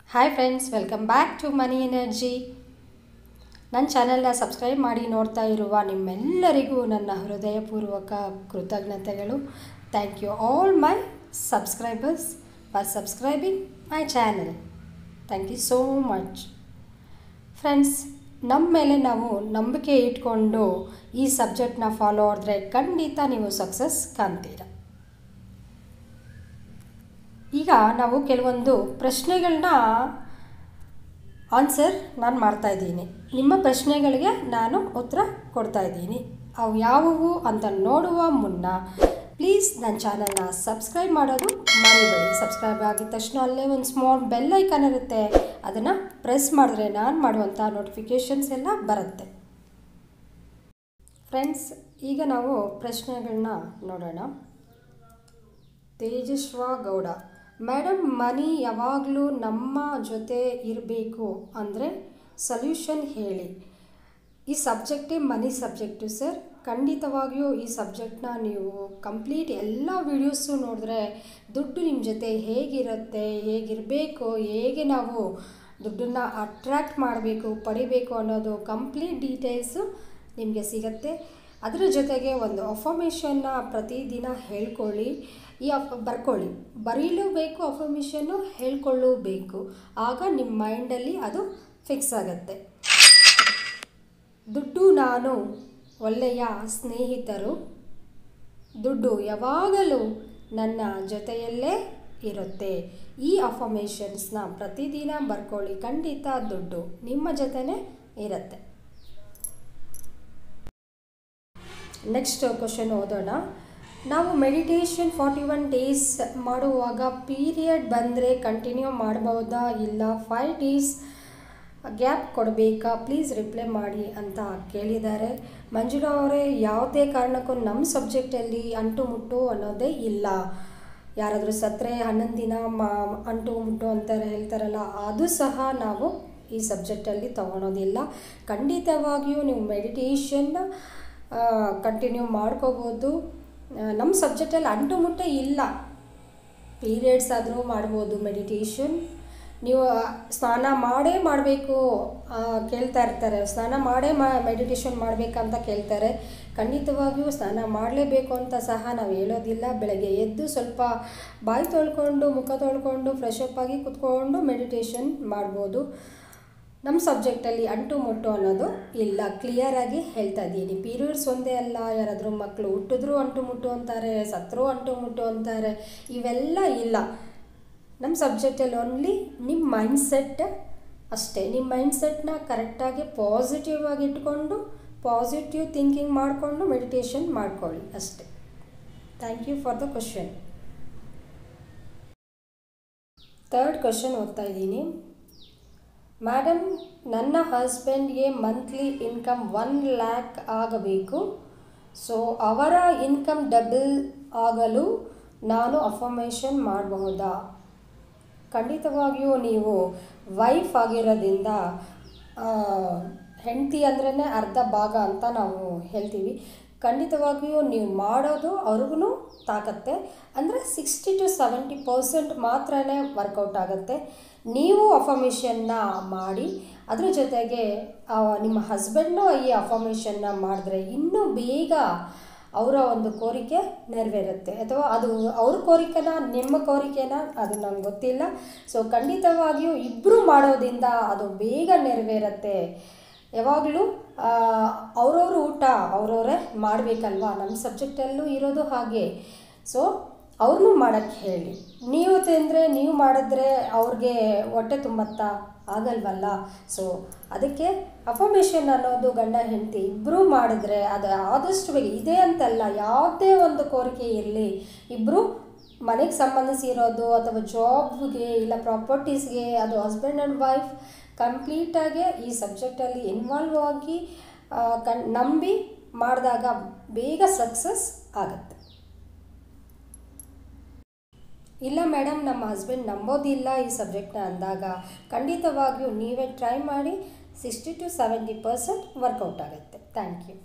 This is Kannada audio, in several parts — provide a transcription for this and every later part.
hi friends welcome back to money energy ನನ್ನ ಚಾನೆಲ್ನ ಸಬ್ಸ್ಕ್ರೈಬ್ ಮಾಡಿ ನೋಡ್ತಾ ಇರುವ ನಿಮ್ಮೆಲ್ಲರಿಗೂ ನನ್ನ ಹೃದಯಪೂರ್ವಕ ಕೃತಜ್ಞತೆಗಳು thank you all my subscribers for subscribing my channel thank you so much friends ನಮ್ಮ ಮೇಲೆ ನಾವು ನಂಬಿಕೆ ಇಟ್ಕೊಂಡು ಈ ಸಬ್ಜೆಕ್ಟ್ನ ಫಾಲೋ ಮಾಡಿದ್ರೆ ಖಂಡಿತ ನೀವು ಸಕ್ಸಸ್ ಕಾಣ್ತೀರ ಈಗ ನಾವು ಕೆಲವೊಂದು ಪ್ರಶ್ನೆಗಳನ್ನ ಆನ್ಸರ್ ನಾನು ಮಾಡ್ತಾ ಇದ್ದೀನಿ ನಿಮ್ಮ ಪ್ರಶ್ನೆಗಳಿಗೆ ನಾನು ಉತ್ತರ ಕೊಡ್ತಾ ಇದ್ದೀನಿ ಅವು ಯಾವುವು ಅಂತ ನೋಡುವ ಮುನ್ನ ಪ್ಲೀಸ್ ನನ್ನ ಚಾನಲ್ನ ಸಬ್ಸ್ಕ್ರೈಬ್ ಮಾಡೋದು ಮರಿಬೇಡಿ ಸಬ್ಸ್ಕ್ರೈಬ್ ಆಗಿದ ತಕ್ಷಣ ಅಲ್ಲೇ ಒಂದು ಸ್ಮಾಲ್ ಬೆಲ್ ಐಕನ್ ಇರುತ್ತೆ ಅದನ್ನು ಪ್ರೆಸ್ ಮಾಡಿದ್ರೆ ನಾನು ಮಾಡುವಂಥ ನೋಟಿಫಿಕೇಷನ್ಸ್ ಎಲ್ಲ ಬರುತ್ತೆ ಫ್ರೆಂಡ್ಸ್ ಈಗ ನಾವು ಪ್ರಶ್ನೆಗಳನ್ನ ನೋಡೋಣ ತೇಜಸ್ವ ಗೌಡ ಮೇಡಮ್ ಮನಿ ಯಾವಾಗಲೂ ನಮ್ಮ ಜೊತೆ ಇರಬೇಕು ಅಂದರೆ ಸೊಲ್ಯೂಷನ್ ಹೇಳಿ ಈ ಸಬ್ಜೆಕ್ಟೇ ಮನಿ ಸಬ್ಜೆಕ್ಟು ಸರ್ ಖಂಡಿತವಾಗಿಯೂ ಈ ಸಬ್ಜೆಕ್ಟ್ನ ನೀವು ಕಂಪ್ಲೀಟ್ ಎಲ್ಲ ವೀಡಿಯೋಸು ನೋಡಿದ್ರೆ ದುಡ್ಡು ನಿಮ್ಮ ಜೊತೆ ಹೇಗಿರುತ್ತೆ ಹೇಗಿರಬೇಕು ಹೇಗೆ ನಾವು ದುಡ್ಡನ್ನು ಅಟ್ರ್ಯಾಕ್ಟ್ ಮಾಡಬೇಕು ಪಡಿಬೇಕು ಅನ್ನೋದು ಕಂಪ್ಲೀಟ್ ಡೀಟೇಲ್ಸು ನಿಮಗೆ ಸಿಗುತ್ತೆ ಅದರ ಜೊತೆಗೆ ಒಂದು ಅಫರ್ಮೇಷನ್ನ ಪ್ರತಿದಿನ ಹೇಳ್ಕೊಳ್ಳಿ ಈ ಅಫ್ ಬರ್ಕೊಳ್ಳಿ ಬರೀಲೂಬೇಕು ಅಫರ್ಮೇಷನ್ನು ಹೇಳ್ಕೊಳ್ಳೂಬೇಕು ಆಗ ನಿಮ್ಮ ಮೈಂಡಲ್ಲಿ ಅದು ಫಿಕ್ಸ್ ಆಗುತ್ತೆ ದುಡ್ಡು ನಾನು ಒಳ್ಳೆಯ ಸ್ನೇಹಿತರು ದುಡ್ಡು ಯಾವಾಗಲೂ ನನ್ನ ಜೊತೆಯಲ್ಲೇ ಇರುತ್ತೆ ಈ ಅಫರ್ಮೇಷನ್ಸ್ನ ಪ್ರತಿದಿನ ಬರ್ಕೊಳ್ಳಿ ಖಂಡಿತ ದುಡ್ಡು ನಿಮ್ಮ ಜೊತೆನೇ ಇರುತ್ತೆ ನೆಕ್ಸ್ಟ್ ಕ್ವಶನ್ ಓದೋಣ ನಾವು ಮೆಡಿಟೇಷನ್ ಫಾರ್ಟಿ ಒನ್ ಡೇಸ್ ಮಾಡುವಾಗ ಪೀರಿಯಡ್ ಬಂದರೆ ಕಂಟಿನ್ಯೂ ಮಾಡ್ಬೋದಾ ಇಲ್ಲ ಫೈವ್ ಡೇಸ್ ಗ್ಯಾಪ್ ಕೊಡಬೇಕಾ ಪ್ಲೀಸ್ ರಿಪ್ಲೈ ಮಾಡಿ ಅಂತ ಕೇಳಿದ್ದಾರೆ ಮಂಜುಳಾ ಅವರೇ ಯಾವುದೇ ಕಾರಣಕ್ಕೂ ನಮ್ಮ ಸಬ್ಜೆಕ್ಟಲ್ಲಿ ಅಂಟು ಮುಟ್ಟು ಅನ್ನೋದೇ ಇಲ್ಲ ಯಾರಾದರೂ ಸತ್ತರೆ ಹನ್ನೊಂದು ದಿನ ಮಾ ಅಂಟು ಮುಟ್ಟು ಅಂತಾರೆ ಹೇಳ್ತಾರಲ್ಲ ಅದು ಸಹ ನಾವು ಈ ಸಬ್ಜೆಕ್ಟಲ್ಲಿ ತೊಗೊಳೋದಿಲ್ಲ ಖಂಡಿತವಾಗಿಯೂ ನೀವು ಮೆಡಿಟೇಷನ್ ಕಂಟಿನ್ಯೂ ಮಾಡ್ಕೋಬೋದು ನಮ್ಮ ಸಬ್ಜೆಕ್ಟಲ್ಲಿ ಅಂಟು ಮುಟ್ಟೆ ಇಲ್ಲ ಪೀರಿಯಡ್ಸ್ ಆದರೂ ಮಾಡ್ಬೋದು ಮೆಡಿಟೇಷನ್ ನೀವು ಸ್ನಾನ ಮಾಡೇ ಮಾಡಬೇಕು ಕೇಳ್ತಾ ಇರ್ತಾರೆ ಸ್ನಾನ ಮಾಡೇ ಮಾ ಮೆಡಿಟೇಷನ್ ಮಾಡಬೇಕಂತ ಕೇಳ್ತಾರೆ ಖಂಡಿತವಾಗಿಯೂ ಸ್ನಾನ ಮಾಡಲೇಬೇಕು ಅಂತ ಸಹ ನಾವು ಹೇಳೋದಿಲ್ಲ ಬೆಳಗ್ಗೆ ಎದ್ದು ಸ್ವಲ್ಪ ಬಾಯಿ ತೊಳ್ಕೊಂಡು ಮುಖ ತೊಳ್ಕೊಂಡು ಫ್ರೆಶ್ ಅಪ್ ಆಗಿ ಕುತ್ಕೊಂಡು ಮೆಡಿಟೇಷನ್ ಮಾಡ್ಬೋದು ನಮ್ಮ ಸಬ್ಜೆಕ್ಟಲ್ಲಿ ಅಂಟು ಮುಟ್ಟು ಅನ್ನೋದು ಇಲ್ಲ ಕ್ಲಿಯರಾಗಿ ಹೇಳ್ತಾ ಇದ್ದೀನಿ ಪೀರಿಯಡ್ಸ್ ಒಂದೇ ಅಲ್ಲ ಯಾರಾದರೂ ಮಕ್ಕಳು ಹುಟ್ಟಿದ್ರು ಅಂಟು ಮುಟ್ಟು ಅಂತಾರೆ ಸತ್ರು ಅಂಟು ಮುಟ್ಟು ಅಂತಾರೆ ಇವೆಲ್ಲ ಇಲ್ಲ ನಮ್ಮ ಸಬ್ಜೆಕ್ಟಲ್ಲಿ ಓನ್ಲಿ ನಿಮ್ಮ ಮೈಂಡ್ಸೆಟ್ ಅಷ್ಟೇ ನಿಮ್ಮ ಮೈಂಡ್ಸೆಟ್ನ ಕರೆಕ್ಟಾಗಿ ಪಾಸಿಟಿವ್ ಆಗಿ ಇಟ್ಕೊಂಡು ಪಾಸಿಟಿವ್ ಥಿಂಕಿಂಗ್ ಮಾಡಿಕೊಂಡು ಮೆಡಿಟೇಷನ್ ಮಾಡ್ಕೊಳ್ಳಿ ಅಷ್ಟೇ thank you for the question third question ಓದ್ತಾ ಇದ್ದೀನಿ ಮೇಡಮ್ ನನ್ನ ಹಸ್ಬೆಂಡ್ಗೆ ಮಂತ್ಲಿ ಇನ್ಕಮ್ ಒನ್ ಲ್ಯಾಕ್ ಆಗಬೇಕು ಸೊ ಅವರ ಇನ್ಕಮ್ ಡಬಲ್ ಆಗಲು ನಾನು ಅಫರ್ಮೇಷನ್ ಮಾಡಬಹುದಾ ಖಂಡಿತವಾಗಿಯೂ ನೀವು ವೈಫ್ ಆಗಿರೋದ್ರಿಂದ ಹೆಂಡತಿ ಅಂದ್ರೇ ಅರ್ಧ ಭಾಗ ಅಂತ ನಾವು ಹೇಳ್ತೀವಿ ಖಂಡಿತವಾಗಿಯೂ ನೀವು ಮಾಡೋದು ಅವ್ರಿಗೂ ತಾಕತ್ತೆ ಅಂದರೆ ಸಿಕ್ಸ್ಟಿ ಟು ಸೆವೆಂಟಿ ಪರ್ಸೆಂಟ್ ಮಾತ್ರನೇ ವರ್ಕೌಟ್ ಆಗುತ್ತೆ ನೀವು ಅಫರ್ಮೇಷನ್ನ ಮಾಡಿ ಅದ್ರ ಜೊತೆಗೆ ನಿಮ್ಮ ಹಸ್ಬೆಂಡು ಈ ಅಫರ್ಮೇಷನ್ನ ಮಾಡಿದ್ರೆ ಇನ್ನೂ ಬೇಗ ಅವರ ಒಂದು ಕೋರಿಕೆ ನೆರವೇರುತ್ತೆ ಅಥವಾ ಅದು ಅವ್ರ ಕೋರಿಕೆನ ನಿಮ್ಮ ಕೋರಿಕೆನ ಅದು ನಂಗೆ ಗೊತ್ತಿಲ್ಲ ಸೊ ಖಂಡಿತವಾಗಿಯೂ ಇಬ್ಬರು ಮಾಡೋದ್ರಿಂದ ಅದು ಬೇಗ ನೆರವೇರುತ್ತೆ ಯಾವಾಗಲೂ ಅವ್ರವ್ರ ಊಟ ಅವ್ರವರೇ ಮಾಡಬೇಕಲ್ವಾ ನಮ್ಮ ಸಬ್ಜೆಕ್ಟಲ್ಲೂ ಇರೋದು ಹಾಗೆ ಸೊ ಅವ್ರನ್ನೂ ಮಾಡೋಕ್ಕೆ ಹೇಳಿ ನೀವು ತಿಂದರೆ ನೀವು ಮಾಡಿದ್ರೆ ಅವ್ರಿಗೆ ಹೊಟ್ಟೆ ತುಂಬತ್ತಾ ಆಗಲ್ವಲ್ಲ ಸೊ ಅದಕ್ಕೆ ಅಫರ್ಮೇಷನ್ ಅನ್ನೋದು ಗಂಡ ಹೆಂಡತಿ ಇಬ್ಬರೂ ಮಾಡಿದ್ರೆ ಅದು ಆದಷ್ಟು ಬೇಗ ಇದೆ ಅಂತಲ್ಲ ಯಾವುದೇ ಒಂದು ಕೋರಿಕೆ ಇರಲಿ ಇಬ್ಬರು ಮನೆಗೆ ಸಂಬಂಧಿಸಿರೋದು ಅಥವಾ ಜಾಬ್ಗೆ ಇಲ್ಲ ಪ್ರಾಪರ್ಟೀಸ್ಗೆ ಅದು ಹಸ್ಬೆಂಡ್ ಆ್ಯಂಡ್ ವೈಫ್ ಕಂಪ್ಲೀಟಾಗಿ ಈ ಸಬ್ಜೆಕ್ಟಲ್ಲಿ ಇನ್ವಾಲ್ವ್ ಆಗಿ ಕಣ್ ನಂಬಿ ಮಾಡಿದಾಗ ಬೇಗ ಸಕ್ಸಸ್ ಆಗುತ್ತೆ ಇಲ್ಲ ಮೇಡಮ್ ನಮ್ಮ ಹಸ್ಬೆಂಡ್ ನಂಬೋದಿಲ್ಲ ಈ ಸಬ್ಜೆಕ್ಟ್ನ ಅಂದಾಗ ಖಂಡಿತವಾಗಿಯೂ ನೀವೇ ಟ್ರೈ ಮಾಡಿ sixty to seventy percent work out ಆಗುತ್ತೆ ಥ್ಯಾಂಕ್ ಯು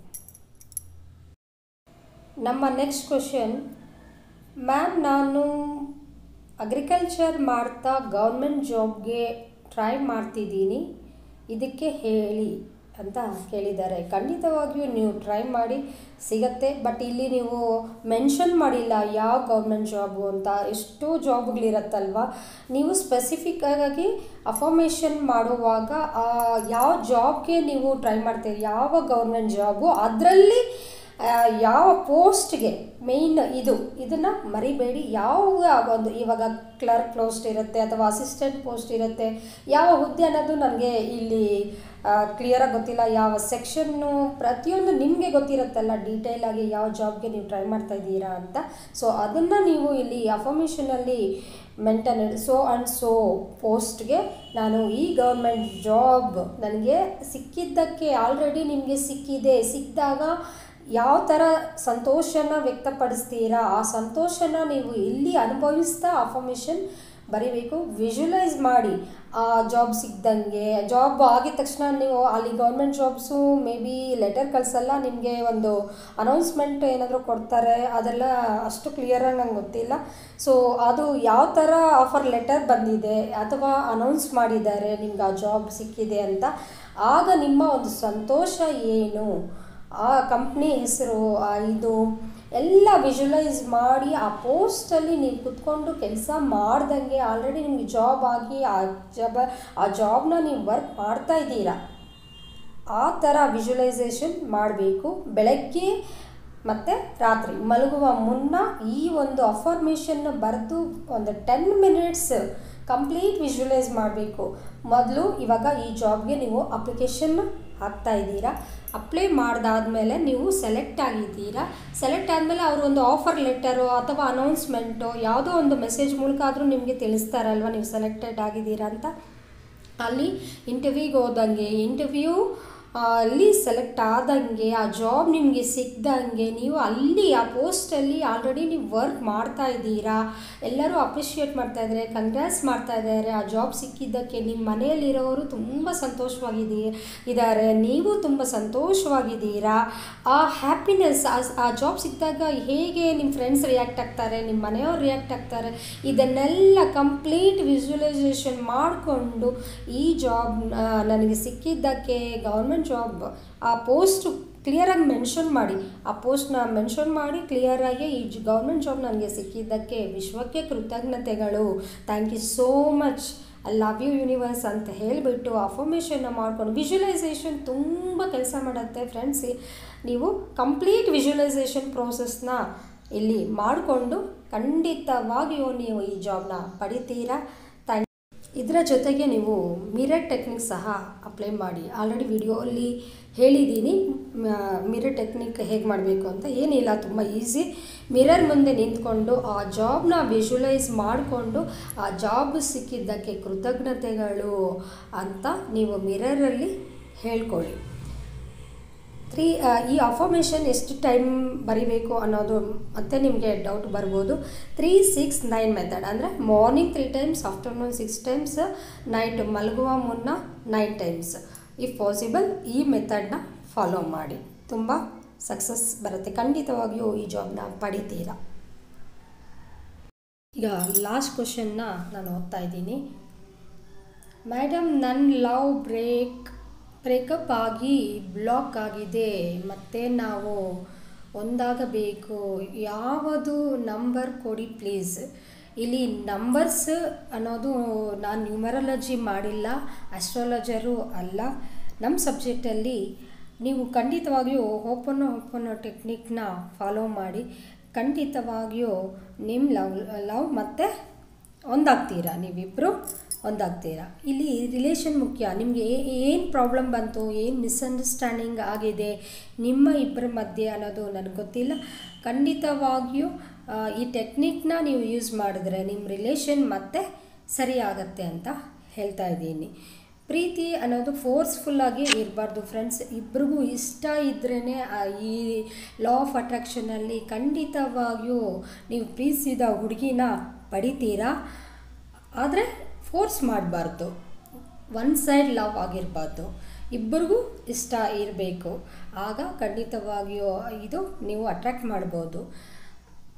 ನಮ್ಮ ನೆಕ್ಸ್ಟ್ ಕ್ವಶನ್ ಮ್ಯಾಮ್ ನಾನು ಅಗ್ರಿಕಲ್ಚರ್ ಮಾಡ್ತಾ ಗೌರ್ಮೆಂಟ್ ಜಾಬ್ಗೆ ಟ್ರೈ ಮಾಡ್ತಿದ್ದೀನಿ ಇದಕ್ಕೆ ಹೇಳಿ ಅಂತ ಕೇಳಿದ್ದಾರೆ ಖಂಡಿತವಾಗಿಯೂ ನೀವು ಟ್ರೈ ಮಾಡಿ ಸಿಗತ್ತೆ ಬಟ್ ಇಲ್ಲಿ ನೀವು ಮೆನ್ಷನ್ ಮಾಡಿಲ್ಲ ಯಾವ ಗೌರ್ಮೆಂಟ್ ಜಾಬು ಅಂತ ಎಷ್ಟೋ ಜಾಬ್ಗಳಿರತ್ತಲ್ವ ನೀವು ಸ್ಪೆಸಿಫಿಕ್ ಆಗಿ ಅಫರ್ಮೇಷನ್ ಮಾಡುವಾಗ ಆ ಯಾವ ಜಾಬ್ಗೆ ನೀವು ಟ್ರೈ ಮಾಡ್ತೀರಿ ಯಾವ ಗೌರ್ಮೆಂಟ್ ಜಾಬು ಅದರಲ್ಲಿ ಯಾವ ಪೋಸ್ಟ್ಗೆ ಮೇಯ್ನ್ ಇದು ಇದನ್ನು ಮರಿಬೇಡಿ ಯಾವ ಒಂದು ಇವಾಗ ಕ್ಲರ್ಕ್ ಪೋಸ್ಟ್ ಇರುತ್ತೆ ಅಥವಾ ಅಸಿಸ್ಟೆಂಟ್ ಪೋಸ್ಟ್ ಇರುತ್ತೆ ಯಾವ ಹುದ್ದೆ ಅನ್ನೋದು ನನಗೆ ಇಲ್ಲಿ ಕ್ಲಿಯರಾಗಿ ಗೊತ್ತಿಲ್ಲ ಯಾವ ಸೆಕ್ಷನ್ನು ಪ್ರತಿಯೊಂದು ನಿಮಗೆ ಗೊತ್ತಿರುತ್ತಲ್ಲ ಡೀಟೇಲ್ ಆಗಿ ಯಾವ ಜಾಬ್ಗೆ ನೀವು ಟ್ರೈ ಮಾಡ್ತಾ ಇದ್ದೀರಾ ಅಂತ ಸೊ ಅದನ್ನು ನೀವು ಇಲ್ಲಿ ಅಫರ್ಮೇಷನಲ್ಲಿ ಮೆಂಟನ್ ಸೋ ಆ್ಯಂಡ್ ಸೋ ಪೋಸ್ಟ್ಗೆ ನಾನು ಈ ಗೌರ್ಮೆಂಟ್ ಜಾಬ್ ನನಗೆ ಸಿಕ್ಕಿದ್ದಕ್ಕೆ ಆಲ್ರೆಡಿ ನಿಮಗೆ ಸಿಕ್ಕಿದೆ ಸಿಕ್ಕಿದಾಗ ಯಾವ ಥರ ಸಂತೋಷನ ವ್ಯಕ್ತಪಡಿಸ್ತೀರಾ ಆ ಸಂತೋಷನ ನೀವು ಇಲ್ಲಿ ಅನುಭವಿಸ್ತಾ ಅಫರ್ಮೇಷನ್ ಬರೀಬೇಕು ವಿಜುವಲೈಸ್ ಮಾಡಿ ಆ ಜಾಬ್ ಸಿಗ್ದಂಗೆ ಜಾಬ್ ಆಗಿದ ತಕ್ಷಣ ನೀವು ಅಲ್ಲಿ government jobs may be letter ಕಳಿಸಲ್ಲ ನಿಮಗೆ ಒಂದು ಅನೌನ್ಸ್ಮೆಂಟ್ ಏನಾದರೂ ಕೊಡ್ತಾರೆ ಅದೆಲ್ಲ ಅಷ್ಟು ಕ್ಲಿಯರಾಗಿ ನಂಗೆ ಗೊತ್ತಿಲ್ಲ ಸೊ ಅದು ಯಾವ ಥರ ಆಫರ್ ಲೆಟರ್ ಬಂದಿದೆ ಅಥವಾ ಅನೌನ್ಸ್ ಮಾಡಿದ್ದಾರೆ ನಿಮ್ಗೆ ಆ ಜಾಬ್ ಸಿಕ್ಕಿದೆ ಅಂತ ಆಗ ನಿಮ್ಮ ಒಂದು ಸಂತೋಷ ಏನು ಆ ಕಂಪ್ನಿ ಹೆಸರು ಇದು ಎಲ್ಲ ವಿಜುವಲೈಸ್ ಮಾಡಿ ಆ ಪೋಸ್ಟಲ್ಲಿ ನೀವು ಕುತ್ಕೊಂಡು ಕೆಲಸ ಮಾಡ್ದಂಗೆ ಆಲ್ರೆಡಿ ನಿಮಗೆ ಜಾಬ್ ಆಗಿ ಆ ಜಾಬ್ ಆ ಜಾಬ್ನ ನೀವು ವರ್ಕ್ ಮಾಡ್ತಾ ಇದ್ದೀರಾ ಆ ಥರ ವಿಜುವಲೈಸೇಷನ್ ಮಾಡಬೇಕು ಬೆಳಗ್ಗೆ ಮತ್ತು ರಾತ್ರಿ ಮಲಗುವ ಮುನ್ನ ಈ ಒಂದು ಅಫರ್ಮೇಷನ್ನ ಬರೆದು ಒಂದು ಟೆನ್ ಮಿನಿಟ್ಸ್ ಕಂಪ್ಲೀಟ್ ವಿಜುವಲೈಸ್ ಮಾಡಬೇಕು ಮೊದಲು ಇವಾಗ ಈ ಜಾಬ್ಗೆ ನೀವು ಅಪ್ಲಿಕೇಶನ್ ಹಾಕ್ತಾ ಇದ್ದೀರಾ ಅಪ್ಲೈ ಮಾಡಿದಾದ್ಮೇಲೆ ನೀವು ಸೆಲೆಕ್ಟ್ ಆಗಿದ್ದೀರಾ ಸೆಲೆಕ್ಟ್ ಆದಮೇಲೆ ಅವರು ಒಂದು ಆಫರ್ ಲೆಟರು ಅಥವಾ ಅನೌನ್ಸ್ಮೆಂಟು ಯಾವುದೋ ಒಂದು ಮೆಸೇಜ್ ಮೂಲಕ ಆದರೂ ನಿಮಗೆ ತಿಳಿಸ್ತಾರಲ್ವ ನೀವು ಸೆಲೆಕ್ಟೆಡ್ ಆಗಿದ್ದೀರಾ ಅಂತ ಅಲ್ಲಿ ಇಂಟರ್ವ್ಯೂಗೆ ಹೋದಂಗೆ ಇಂಟರ್ವ್ಯೂ ಅಲ್ಲಿ ಸೆಲೆಕ್ಟ್ ಆದಂಗೆ ಆ ಜಾಬ್ ನಿಮಗೆ ಸಿಕ್ದಂಗೆ ನೀವು ಅಲ್ಲಿ ಆ ಪೋಸ್ಟಲ್ಲಿ ಆಲ್ರೆಡಿ ನೀವು ವರ್ಕ್ ಮಾಡ್ತಾ ಇದ್ದೀರಾ ಎಲ್ಲರೂ ಅಪ್ರಿಷಿಯೇಟ್ ಮಾಡ್ತಾ ಇದ್ದಾರೆ ಕಂಗ್ರ್ಯಾಟ್ಸ್ ಮಾಡ್ತಾ ಇದ್ದಾರೆ ಆ ಜಾಬ್ ಸಿಕ್ಕಿದ್ದಕ್ಕೆ ನಿಮ್ಮ ಮನೆಯಲ್ಲಿರೋರು ತುಂಬ ಸಂತೋಷವಾಗಿದ್ದೀ ಇದ್ದಾರೆ ನೀವು ತುಂಬ ಸಂತೋಷವಾಗಿದ್ದೀರಾ ಆ ಹ್ಯಾಪಿನೆಸ್ ಆ ಜಾಬ್ ಸಿಕ್ಕಿದಾಗ ಹೇಗೆ ನಿಮ್ಮ ಫ್ರೆಂಡ್ಸ್ ರಿಯಾಕ್ಟ್ ಆಗ್ತಾರೆ ನಿಮ್ಮ ಮನೆಯವ್ರು ರಿಯಾಕ್ಟ್ ಆಗ್ತಾರೆ ಇದನ್ನೆಲ್ಲ ಕಂಪ್ಲೀಟ್ ವಿಜುವಲೈಸೇಷನ್ ಮಾಡಿಕೊಂಡು ಈ ಜಾಬ್ ನನಗೆ ಸಿಕ್ಕಿದ್ದಕ್ಕೆ ಗೌರ್ಮೆಂಟ್ ಜಾಬ್ ಆ ಪೋಸ್ಟ್ ಕ್ಲಿಯರಾಗಿ ಮೆನ್ಷನ್ ಮಾಡಿ ಆ ಪೋಸ್ಟ್ನ ಮೆನ್ಷನ್ ಮಾಡಿ ಕ್ಲಿಯರಾಗಿ ಈ ಗೌರ್ಮೆಂಟ್ ಜಾಬ್ ನನಗೆ ಸಿಕ್ಕಿದ್ದಕ್ಕೆ ವಿಶ್ವಕ್ಕೆ ಕೃತಜ್ಞತೆಗಳು thank you so much I love you universe ಅಂತ ಹೇಳಿಬಿಟ್ಟು ಅಫರ್ಮೇಷನ್ನ ಮಾಡ್ಕೊಂಡು ವಿಜುವಲೈಸೇಷನ್ ತುಂಬ ಕೆಲಸ ಮಾಡುತ್ತೆ ಫ್ರೆಂಡ್ಸ್ ನೀವು ಕಂಪ್ಲೀಟ್ ವಿಜುವಲೈಸೇಷನ್ ಪ್ರೋಸೆಸ್ನ ಇಲ್ಲಿ ಮಾಡಿಕೊಂಡು ಖಂಡಿತವಾಗಿಯೂ ನೀವು ಈ ಜಾಬ್ನ ಪಡಿತೀರಾ ಥ್ಯಾಂಕ್ ಇದರ ಜೊತೆಗೆ ನೀವು ಮಿರರ್ ಟೆಕ್ನಿಕ್ ಸಹ ಅಪ್ಲೈ ಮಾಡಿ ಆಲ್ರೆಡಿ ವಿಡಿಯೋಲ್ಲಿ ಹೇಳಿದ್ದೀನಿ ಮಿರರ್ ಟೆಕ್ನಿಕ್ ಹೇಗೆ ಮಾಡಬೇಕು ಅಂತ ಏನಿಲ್ಲ ತುಂಬ ಈಸಿ ಮಿರರ್ ಮುಂದೆ ನಿಂತ್ಕೊಂಡು ಆ ಜಾಬ್ನ ವಿಜುವಲೈಸ್ ಮಾಡಿಕೊಂಡು ಆ ಜಾಬ್ ಸಿಕ್ಕಿದ್ದಕ್ಕೆ ಕೃತಜ್ಞತೆಗಳು ಅಂತ ನೀವು ಮಿರರಲ್ಲಿ ಹೇಳ್ಕೊಳ್ಳಿ ತ್ರೀ ಈ ಅಫರ್ಮೇಷನ್ ಎಷ್ಟು ಟೈಮ್ ಬರಿಬೇಕು ಅನ್ನೋದು ಮತ್ತೆ ನಿಮಗೆ ಡೌಟ್ ಬರ್ಬೋದು ತ್ರೀ ಸಿಕ್ಸ್ ನೈನ್ ಮೆಥಡ್ ಅಂದರೆ morning three times afternoon six times night ಮಲಗುವ ಮುನ್ನ ನೈನ್ ಟೈಮ್ಸ್ ಇಫ್ ಪಾಸಿಬಲ್ ಈ ಮೆಥಡ್ನ ಫಾಲೋ ಮಾಡಿ ತುಂಬ ಸಕ್ಸಸ್ ಬರುತ್ತೆ ಖಂಡಿತವಾಗಿಯೂ ಈ ಜಾಬ್ನ ಪಡಿತೀರಾ ಈಗ ಲಾಸ್ಟ್ ಕ್ವಶನ್ನ ನಾನು ಓದ್ತಾ ಇದ್ದೀನಿ ಮೇಡಮ್ ನನ್ನ ಲವ್ ಬ್ರೇಕ್ ಬ್ರೇಕಪ್ ಆಗಿ ಬ್ಲಾಕ್ ಆಗಿದೆ ಮತ್ತು ನಾವು ಒಂದಾಗಬೇಕು ಯಾವುದು ನಂಬರ್ ಕೊಡಿ ಪ್ಲೀಸ್ ಇಲ್ಲಿ ನಂಬರ್ಸ್ ಅನ್ನೋದು ನಾನು ನ್ಯೂಮರಾಲಜಿ ಮಾಡಿಲ್ಲ ಅಸ್ಟ್ರಾಲಜರು ಅಲ್ಲ ನಮ್ಮ ಸಬ್ಜೆಕ್ಟಲ್ಲಿ ನೀವು ಖಂಡಿತವಾಗಿಯೂ ಓಪನ್ ಓಪನ್ ಟೆಕ್ನಿಕ್ನ ಫಾಲೋ ಮಾಡಿ ಖಂಡಿತವಾಗಿಯೂ ನಿಮ್ಮ ಲವ್ ಲವ್ ಮತ್ತು ಒಂದಾಗ್ತೀರಾ ನೀವಿಬ್ಬರು ಒಂದಾಗ್ತೀರಾ ಇಲ್ಲಿ ರಿಲೇಷನ್ ಮುಖ್ಯ ನಿಮಗೆ ಏನು ಪ್ರಾಬ್ಲಮ್ ಬಂತು ಏನು ಮಿಸ್ಅಂಡರ್ಸ್ಟ್ಯಾಂಡಿಂಗ್ ಆಗಿದೆ ನಿಮ್ಮ ಇಬ್ಬರ ಮಧ್ಯೆ ಅನ್ನೋದು ನನಗೆ ಗೊತ್ತಿಲ್ಲ ಖಂಡಿತವಾಗಿಯೂ ಈ ಟೆಕ್ನಿಕ್ನ ನೀವು ಯೂಸ್ ಮಾಡಿದ್ರೆ ನಿಮ್ಮ ರಿಲೇಷನ್ ಮತ್ತೆ ಸರಿ ಆಗತ್ತೆ ಅಂತ ಹೇಳ್ತಾ ಇದ್ದೀನಿ ಪ್ರೀತಿ ಅನ್ನೋದು ಫೋರ್ಸ್ಫುಲ್ಲಾಗಿ ಇರಬಾರ್ದು ಫ್ರೆಂಡ್ಸ್ ಇಬ್ರಿಗೂ ಇಷ್ಟ ಇದ್ರೇ ಈ ಲಾ ಆಫ್ ಅಟ್ರಾಕ್ಷನಲ್ಲಿ ಖಂಡಿತವಾಗಿಯೂ ನೀವು ಪ್ರೀತಿಸಿದ ಹುಡುಗಿನ ಪಡಿತೀರಾ ಆದರೆ ಫೋರ್ಸ್ ಮಾಡಬಾರ್ದು ಒನ್ ಸೈಡ್ ಲವ್ ಆಗಿರಬಾರ್ದು ಇಬ್ಬರಿಗೂ ಇಷ್ಟ ಇರಬೇಕು ಆಗ ಖಂಡಿತವಾಗಿಯೂ ಇದು ನೀವು ಅಟ್ರ್ಯಾಕ್ಟ್ ಮಾಡ್ಬೋದು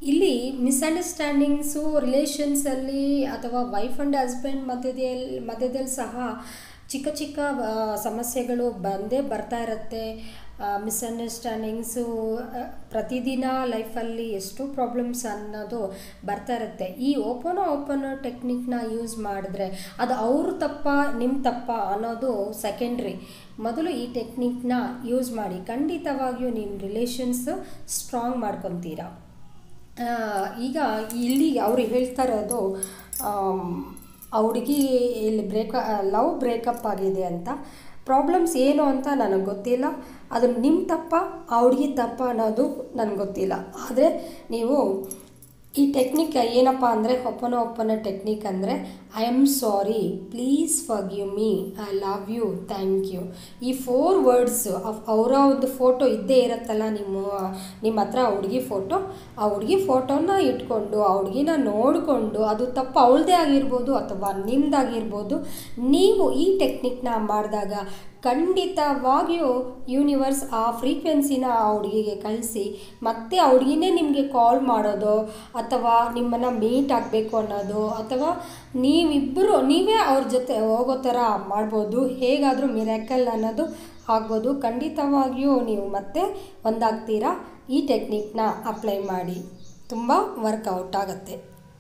ಇಲ್ಲಿ ಮಿಸ್ಅಂಡರ್ಸ್ಟ್ಯಾಂಡಿಂಗ್ಸು ರಿಲೇಷನ್ಸಲ್ಲಿ ಅಥವಾ ವೈಫ್ ಆ್ಯಂಡ್ ಹಸ್ಬೆಂಡ್ ಮಧ್ಯದಲ್ಲಿ ಮಧ್ಯದಲ್ಲಿ ಸಹ ಚಿಕ್ಕ ಚಿಕ್ಕ ಆ, ಸಮಸ್ಯೆಗಳು ಬಂದೇ ಬರ್ತಾ ಇರುತ್ತೆ ಮಿಸ್ಅಂಡರ್ಸ್ಟ್ಯಾಂಡಿಂಗ್ಸು ಪ್ರತಿದಿನ ಲೈಫಲ್ಲಿ ಎಷ್ಟು ಪ್ರಾಬ್ಲಮ್ಸ್ ಅನ್ನೋದು ಬರ್ತಾ ಇರುತ್ತೆ ಈ ಓಪನ್ ಓಪನ್ ಟೆಕ್ನಿಕ್ನ ಯೂಸ್ ಮಾಡಿದ್ರೆ ಅದು ಅವ್ರ ತಪ್ಪ ನಿಮ್ಮ ತಪ್ಪ ಅನ್ನೋದು ಸೆಕೆಂಡ್ರಿ ಮೊದಲು ಈ ಟೆಕ್ನಿಕ್ನ ಯೂಸ್ ಮಾಡಿ ಖಂಡಿತವಾಗಿಯೂ ನಿಮ್ಮ ರಿಲೇಷನ್ಸು ಸ್ಟ್ರಾಂಗ್ ಮಾಡ್ಕೊತೀರಾ ಆ, ಈಗ ಇಲ್ಲಿ ಅವರು ಹೇಳ್ತಾ ಇರೋದು ಆ ಹುಡುಗಿ ಇಲ್ಲಿ ಬ್ರೇಕ ಲವ್ ಬ್ರೇಕಪ್ ಆಗಿದೆ ಅಂತ ಪ್ರಾಬ್ಲಮ್ಸ್ ಏನು ಅಂತ ನನಗೆ ಗೊತ್ತಿಲ್ಲ ಅದು ನಿಮ್ಮ ತಪ್ಪ ಆ ಹುಡುಗಿ ತಪ್ಪ ಅನ್ನೋದು ನನಗೆ ಗೊತ್ತಿಲ್ಲ ಆದರೆ ನೀವು ಈ ಟೆಕ್ನಿಕ್ ಏನಪ್ಪ ಅಂದರೆ ಒಪ್ಪನ ಒಪ್ಪನ ಟೆಕ್ನಿಕ್ ಅಂದರೆ I am sorry please forgive me I love you thank you ಈ ಫೋರ್ ವರ್ಡ್ಸ್ ಅವರ ಒಂದು ಫೋಟೋ ಇದ್ದೇ ಇರುತ್ತಲ್ಲ ನಿಮ್ಮ ನಿಮ್ಮ ಹತ್ರ ಆ ಹುಡುಗಿ ಫೋಟೋ ಆ ಹುಡುಗಿ ಫೋಟೋನ ಇಟ್ಕೊಂಡು ಆ ಹುಡುಗಿನ ನೋಡಿಕೊಂಡು ಅದು ತಪ್ಪು ಅವಳದೇ ಆಗಿರ್ಬೋದು ಅಥವಾ ನಿಮ್ಮದಾಗಿರ್ಬೋದು ನೀವು ಈ ಟೆಕ್ನಿಕ್ನ ಮಾಡಿದಾಗ ಖಂಡಿತವಾಗಿಯೂ ಯೂನಿವರ್ಸ್ ಆ ಫ್ರೀಕ್ವೆನ್ಸಿನ ಆ ಹುಡುಗಿಗೆ ಕಳಿಸಿ ಮತ್ತೆ ಆ ಹುಡುಗಿನೇ ನಿಮಗೆ ಕಾಲ್ ಮಾಡೋದು ಅಥವಾ ನಿಮ್ಮನ್ನು ಮೀಟ್ ಆಗಬೇಕು ಅನ್ನೋದು ಅಥವಾ ನೀವಿಬ್ಬರು ನೀವೇ ಅವ್ರ ಜೊತೆ ಹೋಗೋ ಥರ ಮಾಡ್ಬೋದು ಹೇಗಾದರೂ ಮಿರಾಕಲ್ ಅನ್ನೋದು ಆಗ್ಬೋದು ಖಂಡಿತವಾಗಿಯೂ ನೀವು ಮತ್ತೆ ಒಂದಾಗ್ತೀರಾ ಈ ಟೆಕ್ನಿಕ್ನ ಅಪ್ಲೈ ಮಾಡಿ ತುಂಬ ವರ್ಕೌಟ್ ಆಗುತ್ತೆ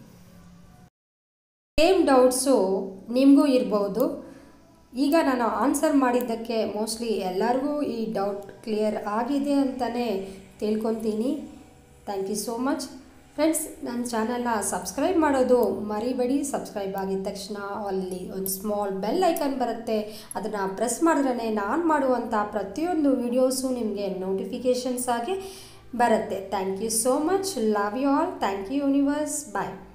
ಸೇಮ್ ಡೌಟ್ಸು ನಿಮಗೂ ಇರ್ಬೋದು ಈಗ ನಾನು ಆನ್ಸರ್ ಮಾಡಿದ್ದಕ್ಕೆ ಮೋಸ್ಟ್ಲಿ ಎಲ್ಲರಿಗೂ ಈ ಡೌಟ್ ಕ್ಲಿಯರ್ ಆಗಿದೆ ಅಂತಲೇ ತಿಳ್ಕೊತೀನಿ thank you so much friends ನನ್ನ ಚಾನಲ್ನ ಸಬ್ಸ್ಕ್ರೈಬ್ ಮಾಡೋದು ಮರಿಬೇಡಿ ಸಬ್ಸ್ಕ್ರೈಬ್ ಆಗಿದ ತಕ್ಷಣ ಅಲ್ಲಿ ಒಂದು ಸ್ಮಾಲ್ ಬೆಲ್ ಐಕನ್ ಬರುತ್ತೆ ಅದನ್ನು ಪ್ರೆಸ್ ಮಾಡಿದ್ರೇ ನಾನು ಮಾಡುವಂಥ ಪ್ರತಿಯೊಂದು ವೀಡಿಯೋಸು ನಿಮಗೆ ನೋಟಿಫಿಕೇಷನ್ಸ್ ಆಗಿ ಬರುತ್ತೆ thank you so much love you all thank you universe bye